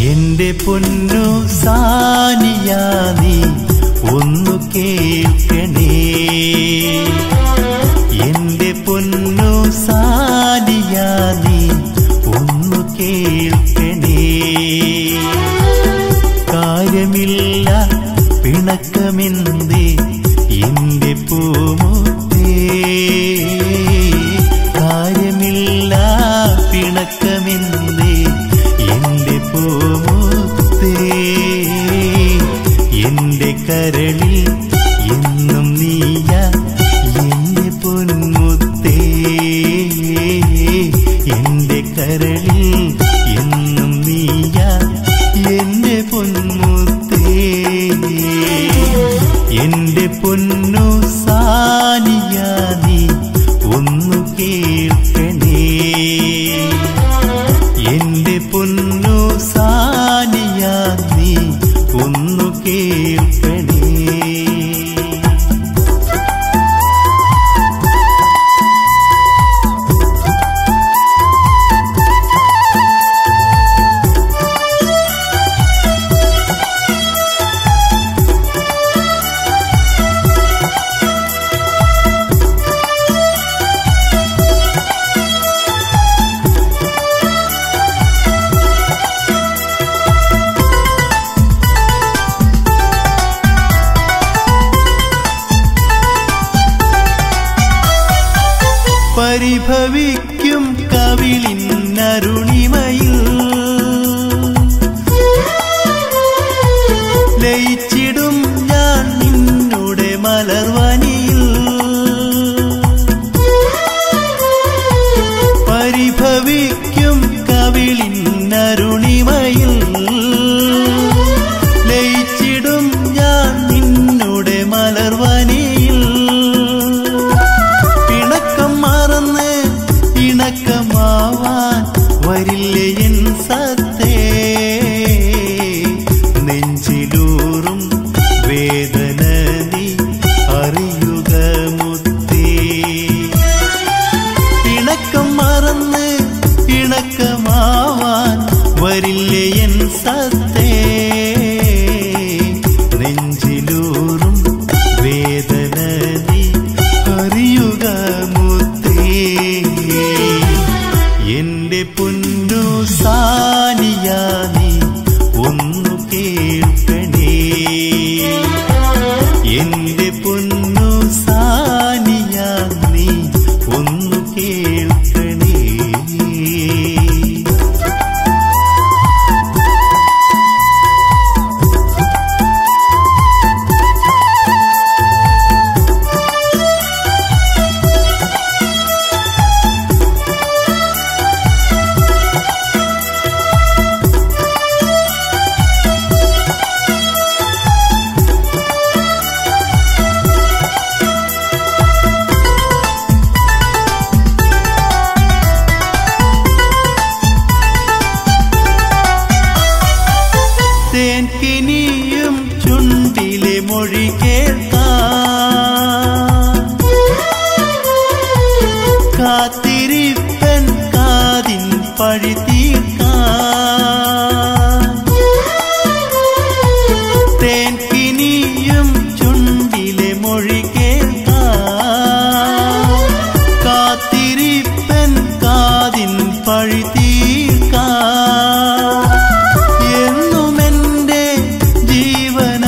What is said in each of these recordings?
എന്റെ പൊന്നു സാനിയ നീ ഒന്നു കേൾക്കണേ എന്റെ പൊന്നു സാനിയ നീ ഒന്നു കേൾക്കണേ കാര്യമില്ല പിണക്കമെന്തേ എന്റെ പൂമുത്തേ കാര്യമില്ല പിണക്കമെന്തേ എന്റെ പൂമുത്തേ എന്റെ കരളിൽ എന്നും നീയ എന്റെ പൊന്മുത്തേ എന്റെ കരളിൽ എന്നും നീയ എന്റെ പൊന്മുത്തേ എന്റെ പൊന്നു സാനിയ നീ ഒന്നു കേൾക്കണേ എന്റെ പൊന്നു സാനിയ നീ ഒന്നു കേൾക്കണേ പരിഭവിക്കും കവിളിന്നരുണിമയിൽ ലയിച്ചിടും ഞാൻ നിന്നുടെ മലർവനിയിൽ പരിഭവിക്കും കവിളിന്നരുണിമയിൽ ലയിച്ചിടും ഞാൻ നിന്നുടെ മലർവനിയിൽ പിണക്കം മറന്ന് ഇണക്കമാവാൻ വരില്ലേ എൻ സത്തേ നെഞ്ചിലൂറും വേദന നീ അറിയുക മുത്തേ പിണക്കം മറന്ന് ഇണക്കമാവാൻ വരില്ലേ എൻ സത്തേ നെഞ്ചിലൂറും വേദന നീ അറിയുക മുത്തേ എന്റെ പൊന്നു സാനിയ നീ ഒന്നു കേൾക്കണേ എന്റെ പൊന്നു സാനിയ നീ ഒന്നു കേൾക്കണേ തേൻകിനിയും ചുണ്ടിലെ മൊഴി കേൾക്കാൻ കാത്തിരിപ്പൻ കാതിൻ പഴി തീർക്കാൻ തേൻകിനിയും ചുണ്ടിലെ മൊഴി കേൾക്കാൻ കാത്തിരിപ്പൻ കാതിൻ പഴി തീർക്കാൻ എന്നുമെന്റെ ജീവന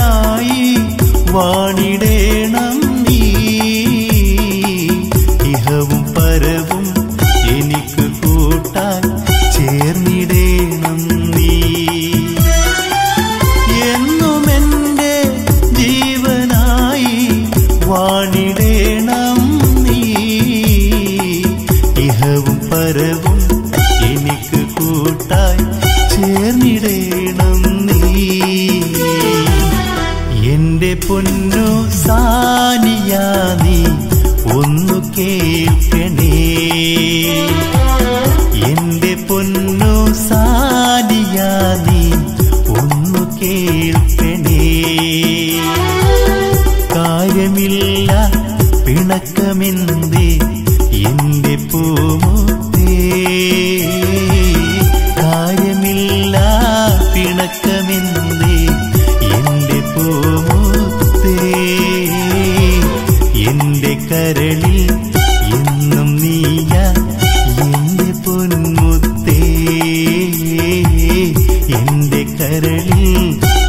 എന്റെ കരളിൽ